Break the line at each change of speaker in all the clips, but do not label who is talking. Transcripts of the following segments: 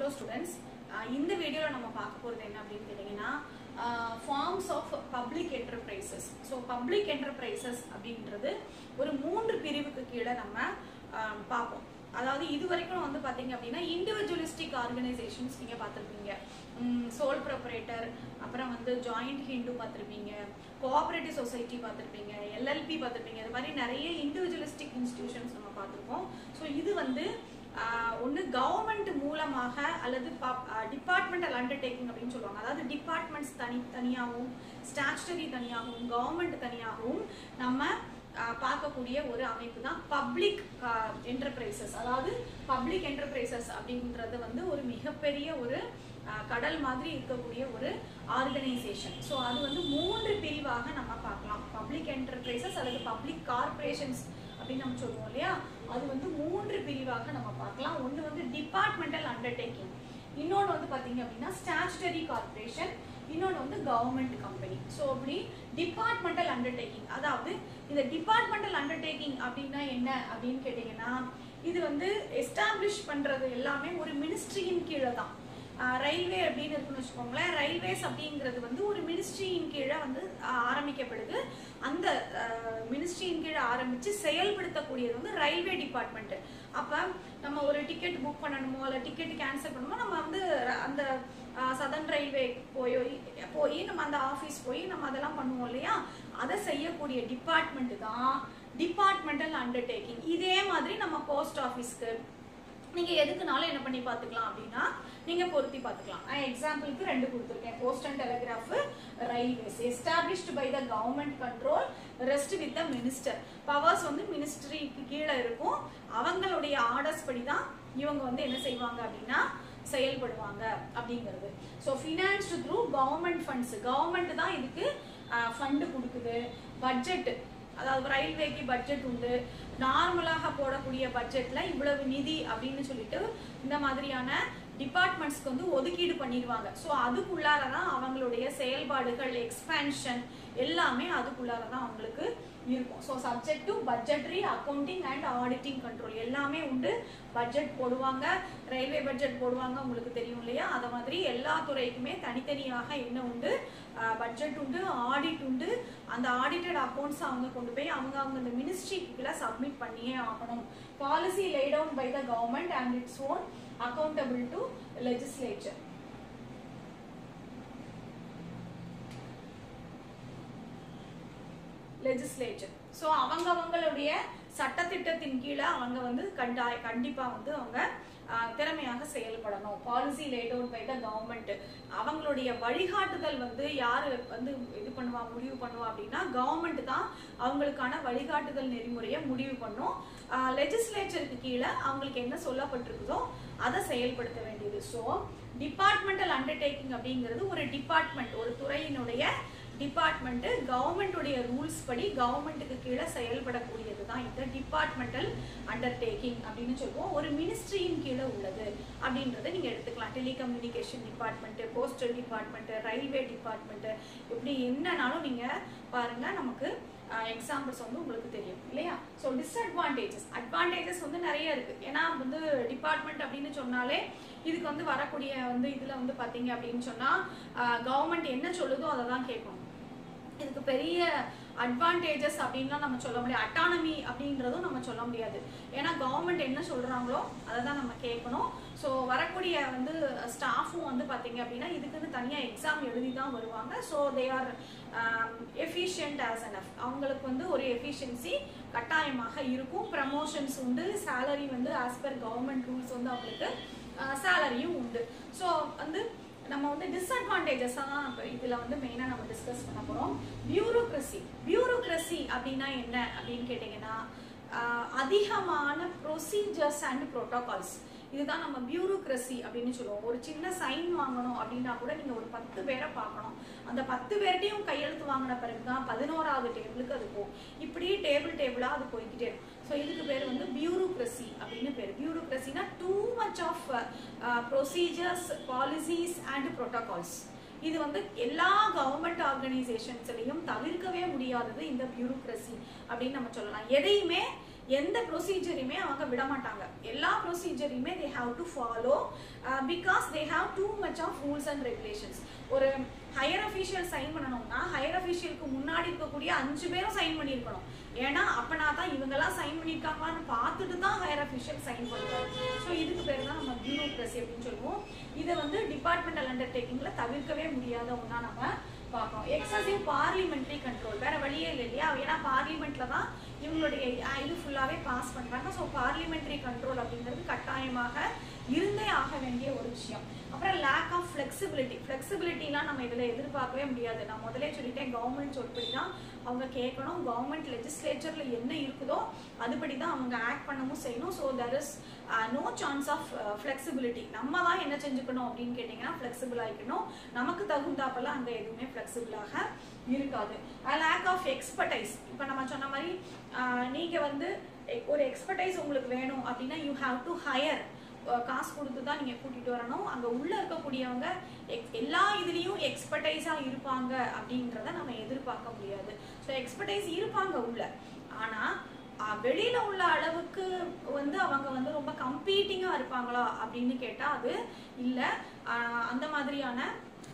students இந்த வீடியோவில் நம்ம பார்க்க போகிறது என்ன அப்படின்னு கேட்டிங்கன்னா forms of public enterprises so public enterprises அப்படின்றது ஒரு மூன்று பிரிவுக்கு கீழே நம்ம ஆஹ், பார்ப்போம் அதாவது இது வரைக்கும் வந்து பார்த்தீங்க அப்படின்னா இண்டிவிஜுவலிஸ்டிக் ஆர்கனைசேஷன்ஸ் நீங்கள் பார்த்துருப்பீங்க சோல் ப்ரொப்பரேட்டர் அப்புறம் வந்து ஜாயிண்ட் ஹிந்து பார்த்துருப்பீங்க கோஆபரேட்டிவ் சொசைட்டி பார்த்துருப்பீங்க எல்எல்பி பார்த்துருப்பீங்க இது மாதிரி நிறைய இண்டிவிஜுவலிஸ்டிக் இன்ஸ்டிடியூஷன்ஸ் நம்ம பார்த்துருக்கோம் ஸோ இது வந்து ஒன்று கவர்மெண்ட் மூலமாக அல்லது டிபார்ட்மெண்டல் அண்டர்டேக்கிங் அப்படின்னு சொல்லுவாங்க அதாவது டிபார்ட்மெண்ட்ஸ் தனி தனியாகவும் ஸ்டாச்சுரி தனியாகவும் கவர்மெண்ட் தனியாகவும் நம்ம ஆஹ், பார்க்கக்கூடிய ஒரு அமைப்பு தான் பப்ளிக் என்டர்பிரைசஸ் அதாவது பப்ளிக் என்டர்பிரைசஸ் அப்படின்றது வந்து ஒரு மிகப்பெரிய ஒரு ஆஹ், கடல் மாதிரி இருக்கக்கூடிய ஒரு ஆர்கனைசேஷன் ஸோ அது வந்து மூன்று பிரிவாக நம்ம பார்க்கலாம் பப்ளிக் என்டர்பிரைசஸ் அல்லது பப்ளிக் கார்பரேஷன்ஸ் அப்படின்னு நம்ம சொல்லுவோம் இல்லையா அது வந்து மூன்று பிரிவாக நம்ம பார்க்கலாம் ஒன்று வந்து டிபார்ட்மெண்டல் அண்டர்டேக்கிங் இன்னொன்று வந்து பார்த்தீங்க அப்படின்னா ஸ்டாச்சுட்டரி கார்பரேஷன் இன்னொன்று வந்து கவர்மெண்ட் கம்பெனி ஸோ அப்படி டிபார்ட்மெண்டல் அண்டர்டேக்கிங் அதாவது இந்த டிபார்ட்மெண்டல் அண்டர்டேக்கிங் அப்படின்னா என்ன அப்படின்னு கேட்டிங்கன்னா இது வந்து எஸ்டாப்ளிஷ் பண்ணுறது எல்லாமே ஒரு மினிஸ்ட்ரியின் கீழே தான் ரயில்வே அப்படின்னு இருக்குன்னு வச்சுக்கோங்களேன் ரயில்வேஸ் அப்படிங்கிறது வந்து ஒரு மினிஸ்ட்ரியின் கீழே வந்து ஆஹ், ஆரம்பிக்கப்படுது அந்த மினிஸ்ட்ரியின் கீழே ஆரம்பித்து செயல்படுத்தக்கூடியது வந்து ரயில்வே டிபார்ட்மெண்ட் அப்போ நம்ம ஒரு டிக்கெட் புக் பண்ணணுமோ இல்லை டிக்கெட் கேன்சல் பண்ணணுமோ நம்ம வந்து ர- அந்த சதன் ரயில்வே போய் போய் நம்ம அந்த ஆஃபீஸ் போய் நம்ம அதெல்லாம் பண்ணுவோம் இல்லையா அதை செய்யக்கூடிய டிபார்ட்மெண்ட் தான் டிபார்ட்மெண்டல் அண்டர்டேக்கிங் இதே மாதிரி நம்ம போஸ்ட் ஆஃபீஸ்க்கு நீங்க எதுக்குனாலும் என்ன பண்ணி பார்த்துக்கலாம் அப்படின்னா நீங்க பொருத்தி பார்த்துக்கலாம் நான் எக்ஸாம்பிளுக்கு ரெண்டு கொடுத்துருக்கேன் post and telegraph railways established by the government control rest with the minister powers வந்து மினிஸ்ட்ரிக்கு கீழே இருக்கும் அவங்களுடைய ஆர்டர்ஸ் படி தான் இவங்க வந்து என்ன செய்வாங்க அப்படின்னா செயல்படுவாங்க அப்படிங்கிறது so financed through government funds government தான் இதுக்கு ஃபண்டு கொடுக்குது பட்ஜெட் அதாவது ரயில்வேக்கு பட்ஜெட் உண்டு நார்மலாக போடக்கூடிய பட்ஜெட்ல இவ்வளவு நிதி அப்படின்னு சொல்லிட்டு இந்த மாதிரியான டிபார்ட்மெண்ட்ஸ்க்கு வந்து ஒதுக்கீடு பண்ணிடுவாங்க ஸோ அதுக்குள்ளார தான் அவங்களுடைய செயல்பாடுகள் எக்ஸ்பேன்ஷன் எல்லாமே அதுக்குள்ளார தான் அவங்களுக்கு இருக்கும் so subject to budgetary accounting and auditing control எல்லாமே உண்டு பட்ஜெட் போடுவாங்க ரயில்வே பட்ஜெட் போடுவாங்க உங்களுக்கு தெரியும் இல்லையா அதை மாதிரி எல்லா துறைக்குமே தனித்தனியாக என்ன உண்டு பட்ஜெட் உண்டு ஆடிட் உண்டு அந்த ஆடிட்டட் அக்கௌண்ட்ஸ் அவங்க கொண்டு போய் அவங்க அவங்க இந்த மினிஸ்ட்ரிக்குள்ள சப்மிட் பண்ணியே ஆகணும் policy lay down by the government and its own accountable to legislature legislature so அவங்க அவங்களுடைய சட்டத்திட்டத்தின் கீழே அவங்க வந்து கண்டாய கண்டிப்பா வந்து அவங்க ஆஹ், திறமையாக செயல்படணும் policy laid out by the government அவங்களுடைய வழிகாட்டுதல் வந்து யாரு வந்து இது பண்ணுவா முடிவு பண்ணுவா அப்படின்னா கவர்மெண்ட் தான் அவங்களுக்கான வழிகாட்டுதல் நெறிமுறையை முடிவு பண்ணும் லெஜிஸ்லேச்சருக்கு கீழே அவங்களுக்கு என்ன சொல்லப்பட்டிருக்குதோ அதை செயல்படுத்த வேண்டியது ஸோ டிபார்ட்மெண்டல் அண்டர்டேக்கிங் அப்படிங்கிறது ஒரு டிபார்ட்மெண்ட் ஒரு துறையினுடைய டிபார்ட்மெண்ட் கவர்மெண்ட்டுடைய ரூல்ஸ் படி கவர்மெண்ட்டுக்கு கீழே செயல்படக்கூடியது தான் இந்த டிபார்ட்மெண்டல் அண்டர்டேக்கிங் அப்படின்னு சொல்லுவோம் ஒரு மினிஸ்ட்ரியின் கீழே உள்ளது அப்படின்றத நீங்க எடுத்துக்கலாம் telecommunication department postal department railway department இப்படி என்னனாலும் நீங்க பாருங்க நமக்கு எக்ஸாம்பிள்ஸ் வந்து உங்களுக்கு தெரியும் இல்லையா ஸோ டிஸ்அட்வான்டேஜஸ் அட்வான்டேஜஸ் வந்து நிறைய இருக்கு ஏன்னா வந்து டிபார்ட்மெண்ட் அப்படின்னு சொன்னாலே இதுக்கு வந்து வரக்கூடிய வந்து இதுல வந்து பாத்தீங்க அப்படின்னு சொன்னா கவர்மெண்ட் என்ன சொல்லுதோ அதை தான் கேட்கணும் இதுக்கு பெரிய அட்வான்டேஜஸ் அப்படின்லாம் நம்ம சொல்ல முடியாது அட்டானமி அப்படின்றதும் நம்ம சொல்ல முடியாது ஏன்னா கவர்மெண்ட் என்ன சொல்றாங்களோ அதை தான் நம்ம கேட்கணும் ஸோ வரக்கூடிய வந்து ஸ்டாஃபும் வந்து பார்த்தீங்க அப்படின்னா இதுக்குன்னு தனியாக எக்ஸாம் எழுதி தான் வருவாங்க so they are efficient as an அவங்களுக்கு வந்து ஒரு எஃபிஷியன்சி கட்டாயமாக இருக்கும் ப்ரமோஷன்ஸ் உண்டு சேலரி வந்து ஆஸ் பர் கவர்மெண்ட் ரூல்ஸ் வந்து அவங்களுக்கு சேலரியும் உண்டு ஸோ வந்து நம்ம வந்து டிஸ்அட்வான்டேஜஸாக தான் இப்போ இதில் வந்து மெயினாக நம்ம டிஸ்கஸ் பண்ண போகிறோம் பியூரோக்ரஸி பியூரோக்ரஸி அப்படின்னா என்ன அப்படின்னு கேட்டிங்கன்னா ஆஹ், அதிகமான ப்ரொசீஜர்ஸ் அண்ட் ப்ரோட்டோகால்ஸ் இதுதான் நம்ம பியூரோக்ரஸி அப்படின்னு சொல்லுவோம் ஒரு சின்ன சைன் வாங்கணும் அப்படின்னா கூட நீங்கள் ஒரு பத்து பேரை பார்க்கணும் அந்த பத்து பேர்ட்டையும் கையெழுத்து வாங்கின பிறகு தான் பதினோராவது டேபிளுக்கு அது போகும் இப்படியே டேபிள் டேபிளாக அது போய்கிட்டே இருக்கும் ஸோ இதுக்கு பேர் வந்து பியூரோக்ரஸி அப்படின்னு பேர் பியூரோக்ரஸினா too much of procedures policies and protocols இது வந்து எல்லா கவர்மெண்ட் ஆர்கனைசேஷன்ஸ்லையும் தவிர்க்கவே முடியாதது இந்த பியூரோக்ரஸி அப்படின்னு நம்ம சொல்லலாம் எதையுமே எந்த ப்ரொசீஜரையுமே அவங்க விட மாட்டாங்க எல்லா ப்ரொசீஜரையுமே they have to follow because they have too much of rules and regulations ஒரு ஹையர் அஃபீஷியல் சைன் பண்ணணும்னா ஹையர் அஃபீஷியலுக்கு முன்னாடி இருக்கக்கூடிய அஞ்சு பேரும் சைன் பண்ணியிருக்கணும் ஏன்னா அப்பனா தான் இவங்கெல்லாம் சைன் பண்ணியிருக்காங்களான்னு பார்த்துட்டு தான் ஹையர் அஃபீஷியல் சைன் பண்ணுவாங்க ஸோ இதுக்கு பேர் தான் நம்ம பியூரோக்ரஸி அப்படின்னு சொல்லுவோம் இதை வந்து டிபார்ட்மெண்டல் அண்டர்டேக்கிங்ல தவிர்க்கவே முடியாத ஒன்றா நம்ம பார்க்கணும் எக்ஸசிவ் பார்லிமெண்ட்ரி கண்ட்ரோல் வேற வழியே இல்லை இல்லையா ஏன்னா பார்லிமெண்ட்ல தான் இவங்களுடைய அஹ், இது ஃபுல்லாவே பாஸ் பண்றாங்க ஸோ பார்லிமெண்ட்ரி கண்ட்ரோல் அப்படிங்கிறது கட்டாயமாக இருந்தே ஆக வேண்டிய ஒரு விஷயம் அப்புறம் லேக் ஆஃப் ஃப்ளெக்சிபிலிட்டி ஃப்ளெக்சிபிலிட்டிலாம் நம்ம இதில் எதிர்பார்க்கவே முடியாது நான் முதலே சொல்லிட்டேன் கவர்மெண்ட் சொல்படி தான் அவங்க கேட்கணும் கவர்மெண்ட் லெஜிஸ்லேச்சர்ல என்ன இருக்குதோ அதுபடி தான் அவங்க ஆக்ட் பண்ணவும் செய்யணும் so there is no chance of flexibility நம்ம தான் என்ன செஞ்சுக்கணும் அப்படின்னு கேட்டிங்கன்னா ஃப்ளெக்சிபிள் ஆகிக்கணும் நமக்கு தகுந்தாப்பெல்லாம் அங்கே எதுவுமே ஃப்ளெக்சிபிளாக இருக்காது லேக் ஆஃப் எக்ஸ்பர்டைஸ் இப்போ நம்ம சொன்ன மாதிரி ஆஹ், நீங்க வந்து எ- ஒரு எக்ஸ்பர்டைஸ் உங்களுக்கு வேணும் அப்படின்னா யூ ஹாவ் டு ஹையர் காசு கொடுத்து தான் நீங்க கூட்டிட்டு வரணும் அங்க உள்ள இருக்கக்கூடியவங்க ex- எல்லா இதுலயும் எக்ஸ்பர்டைஸா இருப்பாங்க அப்படின்றத நம்ம எதிர்பார்க்க முடியாது ஸோ எக்ஸ்பர்டைஸ் இருப்பாங்க உள்ள ஆனா ஆஹ், வெளியில உள்ள அளவுக்கு வந்து அவங்க வந்து ரொம்ப கம்பீட்டிங்கா இருப்பாங்களா அப்படின்னு கேட்டா அது இல்ல ஆஹ், அந்த மாதிரியான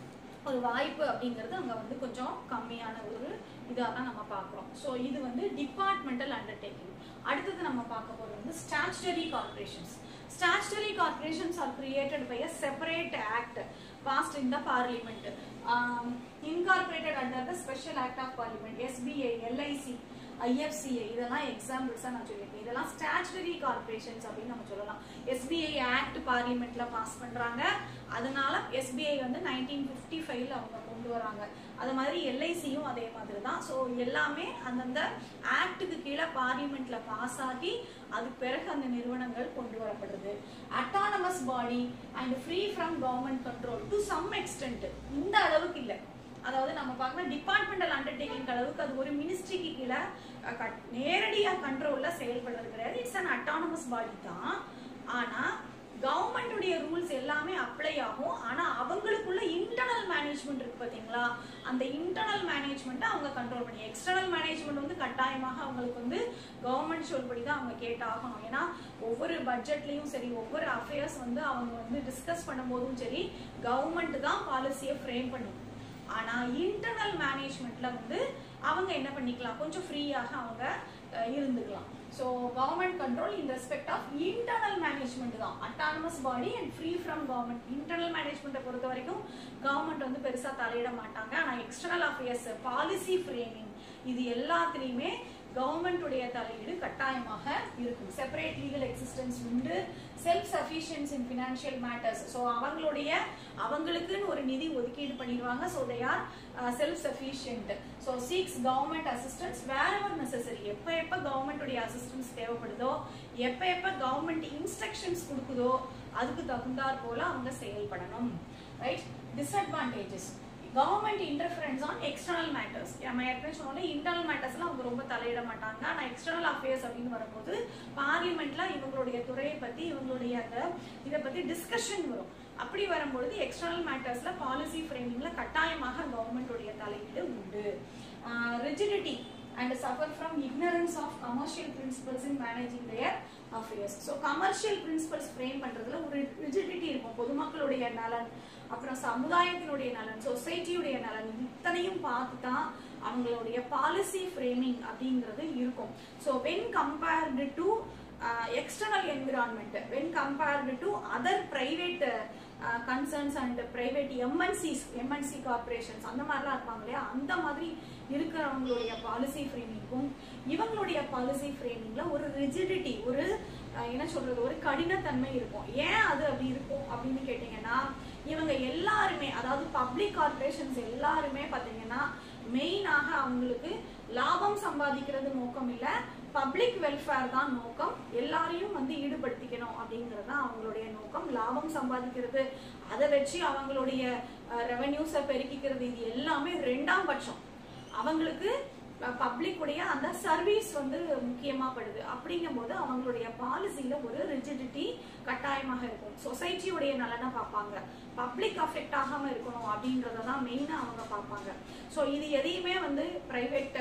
ஒரு வாய்ப்பு அப்படிங்கிறது அங்க வந்து கொஞ்சம் கம்மியான ஒரு இதாக தான் நம்ம பார்க்குறோம் ஸோ இது வந்து டிபார்ட்மெண்டல் அண்டர்டேக்கிங் அடுத்தது நம்ம பார்க்க போகிறது வந்து statutory corporations statutory corporations are created by a separate act passed in the parliament incorporated under the special act of parliament SBI LIC IFCI இதெல்லாம் எக்ஸாம்பிள்ஸாக நான் சொல்லியிருக்கேன் இதெல்லாம் ஸ்டாச்சுட்டரி கார்பரேஷன்ஸ் அப்படின்னு நம்ம சொல்லலாம் எஸ்பிஐ ஆக்ட் பார்லிமெண்ட்ல பாஸ் பண்றாங்க அதனால எஸ்பிஐ வந்து நைன்டீன் ஃபிஃப்டி ஃபைவ்ல அவங்க கொண்டு வராங்க அது மாதிரி எல்ஐசியும் அதே மாதிரி தான் ஸோ எல்லாமே அந்தந்த ஆக்டுக்கு கீழே பார்லிமெண்ட்ல பாஸ் ஆகி அதுக்கு பிறகு அந்த நிறுவனங்கள் கொண்டு வரப்படுது autonomous body and free from government control to some extent இந்த அளவுக்கு இல்லை அதாவது நம்ம பார்க்கணும் டிபார்ட்மெண்டல் அண்டர்டேக்கிங் அளவுக்கு அது ஒரு மினிஸ்ட்ரிக்கு கீழே அஹ், கட்- நேரடியா கண்ட்ரோல்ல செயல்படுறது கிடையாது இட்ஸ் அன் அட்டானமஸ் பாடி தான் ஆனா கவர்மெண்டுடைய ரூல்ஸ் எல்லாமே அப்ளை ஆகும் ஆனா அவங்களுக்குள்ள இன்டர்னல் மேனேஜ்மெண்ட் இருக்கு பாத்தீங்களா அந்த இன்டர்னல் மேனேஜ்மெண்ட்டை அவங்க கண்ட்ரோல் பண்ணி எக்ஸ்டர்னல் மேனேஜ்மெண்ட் வந்து கட்டாயமாக அவங்களுக்கு வந்து கவர்மெண்ட் சொல்படி தான் அவங்க கேட்டாகணும் ஏன்னா ஒவ்வொரு பட்ஜெட்லயும் சரி ஒவ்வொரு அஃபேர்ஸ் வந்து அவங்க வந்து டிஸ்கஸ் பண்ணும்போதும் சரி கவர்மெண்ட் தான் பாலிசியை ஃப்ரேம் பண்ணும் ஆனா இன்டர்னல் மேனேஜ்மெண்ட்ல வந்து அவங்க என்ன பண்ணிக்கலாம் கொஞ்சம் ஃப்ரீயாக அவங்க அஹ், இருந்துக்கலாம் so government control in respect of internal management தான் autonomous body and free from government internal மேனேஜ்மெண்ட்டை பொறுத்த வரைக்கும் கவர்மெண்ட் வந்து பெருசா தலையிட மாட்டாங்க ஆனா எக்ஸ்டர்னல் அஃபேர்ஸ் பாலிசி ஃப்ரேமிங் இது எல்லாத்துலேயுமே கவர்மெண்ட்டுடைய தலையீடு கட்டாயமாக இருக்கும் செப்பரேட் லீகல் எக்ஸிஸ்டன்ஸ் உண்டு self sufficiency in financial matters so அவங்களுடைய அவங்களுக்குன்னு ஒரு நிதி ஒதுக்கீடு பண்ணிடுவாங்க so they are self sufficient so seeks government assistance வேற ஒரு நெசசரி எப்போ எப்போ கவர்மெண்ட்டுடைய அசிஸ்டன்ஸ் தேவைப்படுதோ எப்போ எப்போ கவர்மெண்ட் இன்ஸ்ட்ரக்ஷன்ஸ் கொடுக்குதோ அதுக்கு தகுந்தாற் போல அவங்க செயல்படணும் right disadvantages government interference on external matters நம்ம ஏற்கனவே சொன்னோம்ல இன்டர்னல் மேட்டர்ஸ்லாம் அவங்க ரொம்ப தலையிட மாட்டாங்க ஆனால் எக்ஸ்டர்னல் அஃபேர்ஸ் அப்படின்னு வரும்போது பார்லிமெண்ட்ல இவங்களுடைய துறையை பத்தி இவங்களுடைய அந்த இதை பத்தி டிஸ்கஷன் வரும் அப்படி வரும்பொழுது எக்ஸ்டர்னல் மேட்டர்ஸ்ல பாலிசி ஃப்ரேமிங்ல கட்டாயமாக கவர்மெண்ட்டுடைய தலையீடு உண்டு rigidity and suffer from ignorance of commercial principles in managing their affairs so commercial principles frame பண்றதுல ஒரு ரிஜிடிட்டி இருக்கும் பொதுமக்களுடைய நலன் அப்புறம் சமுதாயத்தினுடைய நலன் சொசைட்டியுடைய நலன் இது இத்தனையும் பார்த்து தான் அவங்களுடைய பாலிசி ஃப்ரேமிங் அப்படிங்கிறது இருக்கும் so when compared to external environment when compared to other private concerns and private MNCs MNC corporations அந்த மாதிரிலாம் இருப்பாங்க இல்லையா அந்த மாதிரி இருக்கிறவங்களுடைய பாலிசி ஃப்ரேமிங்கும் இவங்களுடைய பாலிசி ஃப்ரேமிங்ல ஒரு ரிஜிடிட்டி ஒரு அஹ், என்ன சொல்றது ஒரு கடினத்தன்மை இருக்கும் ஏன் அது அப்படி இருக்கும் அப்படின்னு கேட்டிங்கன்னா இவங்க எல்லாருமே அதாவது பப்ளிக் கார்பரேஷன்ஸ் எல்லாருமே பார்த்தீங்கன்னா மெயினாக அவங்களுக்கு லாபம் சம்பாதிக்கிறது நோக்கம் இல்லை பப்ளிக் வெல்ஃபேர் தான் நோக்கம் எல்லாரையும் வந்து ஈடுபடுத்திக்கணும் அப்படிங்கிறது தான் அவங்களுடைய நோக்கம் லாபம் சம்பாதிக்கிறது அதை வச்சு அவங்களுடைய ரெவன்யூஸை பெருக்கிக்கிறது இது எல்லாமே ரெண்டாம் பட்சம் அவங்களுக்கு பப்ளிக் உடைய அந்த சர்வீஸ் வந்து முக்கியமா படுது அப்படிங்கும்போது அவங்களுடைய பாலிசியில ஒரு ரிஜிடிட்டி கட்டாயமாக இருக்கும் சொசைட்டியுடைய நலனை பார்ப்பாங்க பப்ளிக் அஃபெக்ட் ஆகாம இருக்கணும் அப்படின்றத தான் மெயினா அவங்க பார்ப்பாங்க ஸோ இது எதையுமே வந்து பிரைவேட்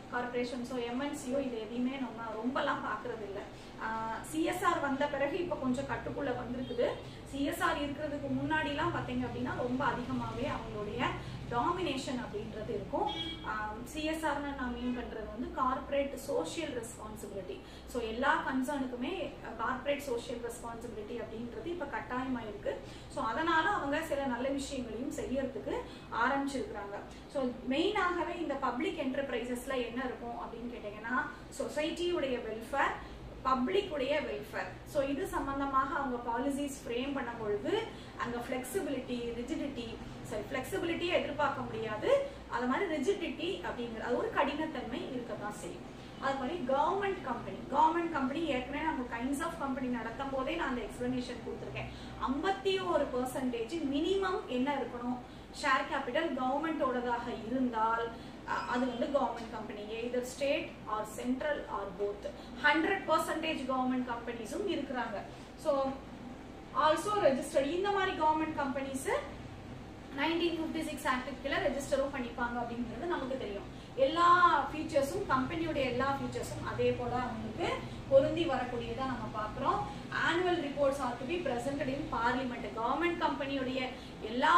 கார்பரேஷன்ஸோ எம்என்சியோ இது எதையுமே நம்ம ரொம்பலாம் பார்க்கறது இல்லை சிஎஸ்ஆர் வந்த பிறகு இப்போ கொஞ்சம் கட்டுக்குள்ள வந்திருக்குது சிஎஸ்ஆர் இருக்கிறதுக்கு முன்னாடிலாம் பார்த்தீங்க அப்படின்னா ரொம்ப அதிகமாகவே அவங்களுடைய டாமினேஷன் அப்படின்றது இருக்கும் சிஎஸ்ஆர்னு நான் மீன் பண்ணுறது வந்து கார்ப்பரேட் சோஷியல் ரெஸ்பான்சிபிலிட்டி ஸோ எல்லா கன்சர்னுக்குமே கார்ப்பரேட் சோஷியல் ரெஸ்பான்சிபிலிட்டி அப்படின்றது இப்போ கட்டாயமாக இருக்கு ஸோ அதனால அவங்க சில நல்ல விஷயங்களையும் செய்யறதுக்கு ஆரம்பிச்சிருக்கிறாங்க ஸோ மெயினாகவே இந்த பப்ளிக் என்டர்பிரைசஸ்ல என்ன இருக்கும் அப்படின்னு கேட்டிங்கன்னா சொசைட்டியுடைய வெல்ஃபேர் பப்ளிக் உடைய வெல்ஃபேர் ஸோ இது சம்பந்தமாக அவங்க பாலிசிஸ் ஃப்ரேம் பண்ணும் பொழுது அங்கே ஃப்ளெக்சிபிலிட்டி ரிஜிடிட்டி சரி ஃப்ளெக்சிபிலிட்டியை எதிர்பார்க்க முடியாது அது மாதிரி ரிஜிடிட்டி அப்படிங்கிற அது ஒரு கடினத்தன்மை இருக்க தான் செய்யும் அது மாதிரி கவர்மெண்ட் கம்பெனி கவர்மெண்ட் கம்பெனி ஏற்கனவே நம்ம கைண்ட்ஸ் ஆஃப் கம்பெனி நடத்தும் போதே நான் அந்த எக்ஸ்பிளனேஷன் கொடுத்துருக்கேன் ஐம்பத்தி ஒரு பர்சன்டேஜ் மினிமம் என்ன இருக்கணும் ஷேர் கேபிட்டல் கவர்மெண்டோடதாக இருந்தால் அஹ், அது வந்து government company either state or central or both hundred percentage government கம்பெனிஸும் இருக்கிறாங்க ஸோ ஆல்சோ ரெஜிஸ்டர்ட் இந்த மாதிரி government companies nineteen fifty six ஆக்டுக்கு கீழே ரெஜிஸ்டரும் பண்ணிப்பாங்க அப்படிங்கிறது நமக்கு தெரியும் எல்லா ஃபீச்சர்ஸும் கம்பெனியோட எல்லா ஃபீச்சர்ஸும் அதே போல அவங்களுக்கு பொருந்தி வரக்கூடியதா நம்ம பார்க்குறோம் annual reports are to be presented in parliament government கம்பெனியுடைய எல்லா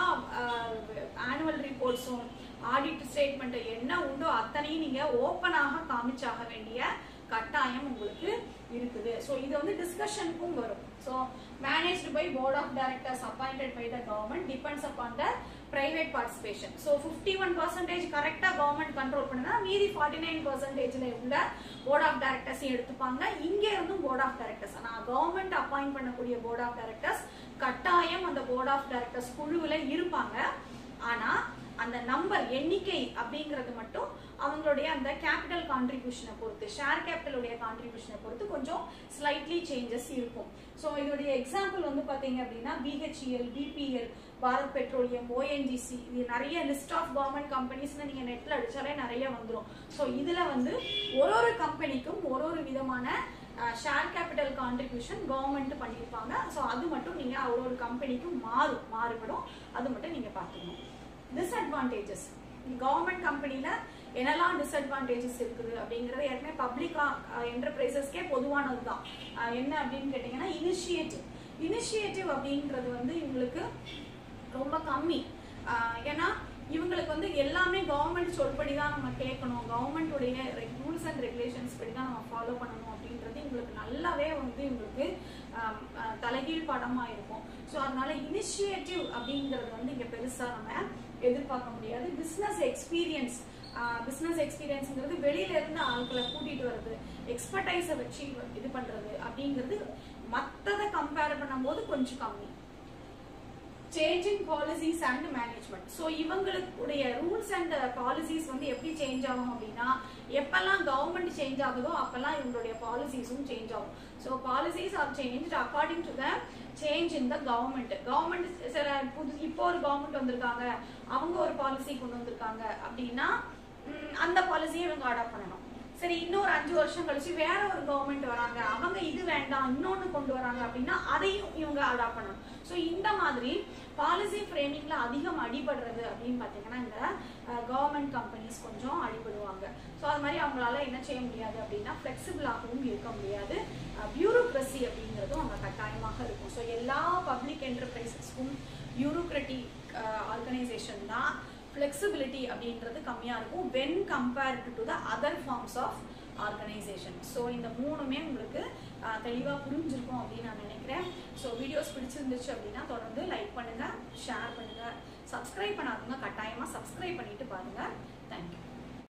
ஆனுவல் ரிப்போர்ட்ஸும் ஆடிட் ஸ்டேட்மெண்ட் என்ன உண்டோ அத்தனையும் நீங்க ஓப்பனாக காமிச்சாக வேண்டிய கட்டாயம் உங்களுக்கு இருக்குது ஸோ இது வந்து டிஸ்கஷனுக்கும் வரும் so managed by board of directors appointed by the government depends upon the private participation so fifty one percentage கரெக்டாக கவர்மெண்ட் கண்ட்ரோல் பண்ணுனா மீதி ஃபார்ட்டி நைன் பர்சன்டேஜில் உள்ள போர்ட் ஆஃப் டைரக்டர்ஸையும் எடுத்துப்பாங்க இங்கே இருந்தும் போர்ட் ஆஃப் டைரக்டர்ஸ் ஆனால் கவர்மெண்ட் அப்பாயிண்ட் பண்ணக்கூடிய போர்ட் ஆஃப் டைரக்டர்ஸ் கட்டாயம் அந்த போர்ட் ஆஃப் டைரக்டர்ஸ் குழுவில் இருப்பாங்க ஆனால் அந்த நம்பர் எண்ணிக்கை அப்படிங்கிறது மட்டும் அவங்களுடைய அந்த கேபிட்டல் கான்ட்ரிபியூஷனை பொறுத்து ஷேர் கேபிட்டலுடைய கான்ட்ரிபியூஷனை பொறுத்து கொஞ்சம் ஸ்லைட்லி சேஞ்சஸ் இருக்கும் ஸோ இதோடைய எக்ஸாம்பிள் வந்து பார்த்தீங்க அப்படின்னா BHEL BPL Bharat petroleum ONGC இது நிறைய லிஸ்ட் ஆஃப் கவர்மெண்ட் கம்பெனிஸ்னு நீங்கள் நெட்டில் அடிச்சாலே நிறைய வந்துடும் ஸோ இதில் வந்து ஒரு ஒரு கம்பெனிக்கும் ஒரு ஒரு விதமான ஷேர் கேபிட்டல் கான்ட்ரிபியூஷன் கவர்மெண்ட் பண்ணியிருப்பாங்க ஸோ அது மட்டும் நீங்கள் ஒரு ஒரு கம்பெனிக்கும் மாறும் மாறுபடும் அது மட்டும் நீங்கள் பார்த்துக்கணும் டிஸ்அட்வான்டேஜஸ் கவர்மெண்ட் கம்பெனியில் என்னெல்லாம் டிஸ்அட்வான்டேஜஸ் இருக்குது அப்படிங்கிறது ஏற்கனவே பப்ளிக் என்டர்பிரைசஸ்க்கே பொதுவானது தான் என்ன அப்படின்னு கேட்டிங்கன்னா இனிஷியேட்டிவ் இனிஷியேட்டிவ் அப்படின்றது வந்து இவங்களுக்கு ரொம்ப கம்மி ஆஹ் ஏன்னா இவங்களுக்கு வந்து எல்லாமே கவர்மெண்ட் சொல்படி தான் நம்ம கேட்கணும் கவர்மெண்ட்டுடைய ரூல்ஸ் அண்ட் ரெகுலேஷன்ஸ் படி தான் நம்ம ஃபாலோ பண்ணணும் அப்படின்றது இவங்களுக்கு நல்லாவே வந்து இவங்களுக்கு ஆம், ஆஹ் தலைகீழ் படமா இருக்கும் ஸோ அதனால இனிஷியேட்டிவ் அப்படிங்கிறது வந்து இங்க பெருசா நம்ம எதிர்பார்க்க முடியாது பிஸ்னஸ் எக்ஸ்பீரியன்ஸ் பிஸ்னஸ் எக்ஸ்பீரியன்ஸ்ங்கிறது வெளியில இருந்து ஆட்களை கூட்டிட்டு வர்றது எக்ஸ்பர்டைஸை வச்சு இது பண்றது அப்படிங்கிறது மற்றதை கம்பேர் பண்ணும்போது கொஞ்சம் கம்மி changing policies and management so இவங்களுடைய ரூல்ஸ் அண்ட் பாலிசிஸ் வந்து எப்படி சேஞ்ச் ஆகும் அப்படின்னா எப்பெல்லாம் கவர்மெண்ட் சேஞ்ச் ஆகுதோ அப்பெல்லாம் இவங்களுடைய பாலிசிஸும் சேஞ்ச் ஆகும் so policies are change according to the change in the government government சில புது இப்போ ஒரு கவர்மெண்ட் வந்திருக்காங்க அவங்க ஒரு பாலிசி கொண்டு வந்திருக்காங்க அப்படின்னா ம், அந்த பாலிசியை இவங்க அடாப்ட் பண்ணணும் சரி இன்னொரு அஞ்சு வருஷம் கழிச்சு வேற ஒரு கவர்மெண்ட் வராங்க அவங்க இது வேண்டாம் இன்னொன்னு கொண்டு வராங்க அப்படின்னா அதையும் இவங்க அடாப்ட் பண்ணணும் ஸோ இந்த மாதிரி பாலிசி ஃப்ரேமிங்ல அதிகம் அடிபடுறது அப்படின்னு பார்த்தீங்கன்னா இந்த கவர்மெண்ட் கம்பெனிஸ் கொஞ்சம் அடிபடுவாங்க ஸோ அது மாதிரி அவங்களால என்ன செய்ய முடியாது அப்படின்னா ஃப்ளெக்சிபிளாகவும் இருக்க முடியாது பியூரோக்ரஸி அப்படிங்கிறதும் அங்கே கட்டாயமாக இருக்கும் ஸோ எல்லா பப்ளிக் என்டர்பிரைசஸ்க்கும் பியூரோக்ரட்டிக் ஆர்கனைசேஷன் தான் ஃப்ளெக்சிபிலிட்டி அப்படின்றது கம்மியாக இருக்கும் when compared to the other forms of organisation so இந்த மூணுமே உங்களுக்கு தெளிவாக புரிஞ்சிருக்கும் அப்படின்னு நான் நினைக்கிறேன் ஸோ வீடியோஸ் பிடிச்சிருந்துச்சு அப்படின்னா தொடர்ந்து லைக் பண்ணுங்கள் ஷேர் பண்ணுங்கள் சப்ஸ்கிரைப் பண்ணாதவங்க கட்டாயமாக சப்ஸ்கிரைப் பண்ணிட்டு பாருங்கள் தேங்க்யூ